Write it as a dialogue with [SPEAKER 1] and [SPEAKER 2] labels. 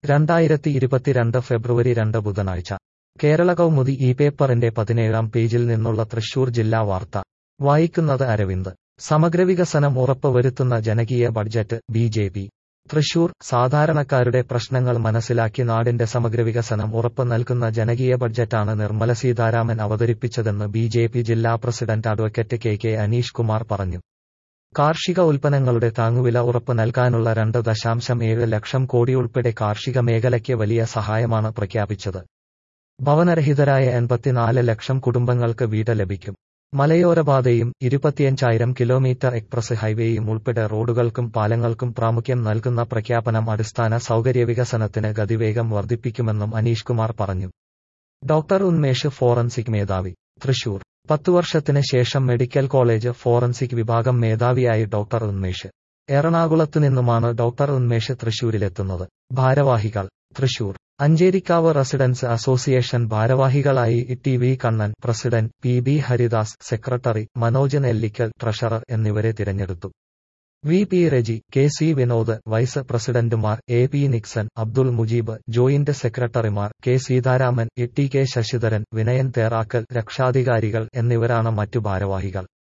[SPEAKER 1] രണ്ടായിരത്തി ഇരുപത്തിരണ്ട് ഫെബ്രുവരി രണ്ട് ബുധനാഴ്ച കേരള കൗമുദി ഈ പേപ്പറിന്റെ പതിനേഴാം പേജിൽ നിന്നുള്ള തൃശൂർ ജില്ലാ വാർത്ത വായിക്കുന്നത് അരവിന്ദ് സമഗ്ര വികസനം ഉറപ്പുവരുത്തുന്ന ജനകീയ budget B J P Thrissur സാധാരണക്കാരുടെ പ്രശ്നങ്ങൾ മനസ്സിലാക്കി നാടിന്റെ സമഗ്ര വികസനം ഉറപ്പ് നൽകുന്ന ജനകീയ ബഡ്ജറ്റാണ് നിർമ്മല സീതാരാമൻ അവതരിപ്പിച്ചതെന്ന് ബി ജെ പി ജില്ലാ president advocate K K Aneesh Kumar പറഞ്ഞു കാർഷിക ഉൽപ്പന്നങ്ങളുടെ താങ്ങുവില ഉറപ്പ് നൽകാനുള്ള രണ്ട് ദശാംശം ഏഴ് ലക്ഷം കോടി ഉൾപ്പെടെ കാർഷിക മേഖലയ്ക്ക് വലിയ സഹായമാണ് പ്രഖ്യാപിച്ചത് ഭവനരഹിതരായ എൺപത്തിനാല് ലക്ഷം കുടുംബങ്ങൾക്ക് വീട് ലഭിക്കും മലയോരപാതയും ഇരുപത്തിയഞ്ചായിരം കിലോമീറ്റർ എക്സ്പ്രസ് ഹൈവേയും ഉൾപ്പെടെ റോഡുകൾക്കും പാലങ്ങൾക്കും പ്രാമുഖ്യം നൽകുന്ന പ്രഖ്യാപനം അടിസ്ഥാന സൗകര്യ വികസനത്തിന് ഗതിവേഗം വർദ്ധിപ്പിക്കുമെന്നും അനീഷ് കുമാർ പറഞ്ഞു ഡോക്ടർ ഉന്മേഷ് ഫോറൻസിക് മേധാവി തൃശൂർ പത്തു വർഷത്തിന് ശേഷം മെഡിക്കൽ കോളേജ് ഫോറൻസിക് വിഭാഗം മേധാവിയായി ഡോക്ടർ ഉന്മേഷ് എറണാകുളത്തു നിന്നുമാണ് ഡോക്ടർ ഉന്മേഷ് തൃശൂരിലെത്തുന്നത് ഭാരവാഹികൾ തൃശൂർ അഞ്ചേരിക്കാവ് റെസിഡൻസ് അസോസിയേഷൻ ഭാരവാഹികളായി T V Kannan president P B Haridas secretary Manoj Nellikkal treasurer എന്നിവരെ തിരഞ്ഞെടുത്തു V P Reji K C Vinod vice പ്രസിഡന്റുമാർ A P Nixon Abdul Mujeeb joint സെക്രട്ടറിമാർ K Seetharaman E T K Sasidharan Vinayan Therakkal രക്ഷാധികാരികൾ എന്നിവരാണ് മറ്റു ഭാരവാഹികൾ